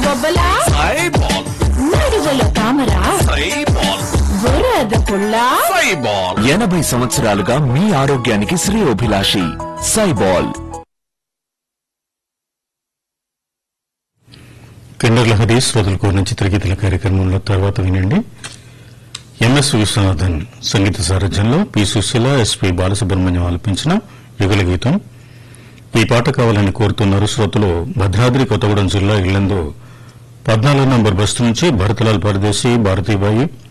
బొబ్బలా సైబాల్ నడువుల తామర సైబాల్ బురద పుల్ల సైబాల్ ఎనభై సంవత్సరాలుగా మీ ఆరోగ్యానికి శ్రేయోభిలాషి సైబాల్ కిండర్ లహరి శ్రోతలకు నుంచి తిరిగితల కార్యక్రమంలో తర్వాత వినండి ఎంఎస్ విశ్వనాథన్ సంగీత సారథ్యంలో పి సుశీల ఎస్పి బాలసుబ్రహ్మణ్యం ఆలపించిన యుగల గీతం ఈ పాట కావాలని కోరుతున్నారు శ్రోతలు భద్రాద్రి కొత్తగూడెం జిల్లా ఇల్లందు పద్నాలుగు నంబర్ బస్తు నుంచి భరతలాల్ పరదేశి భారతీబాయి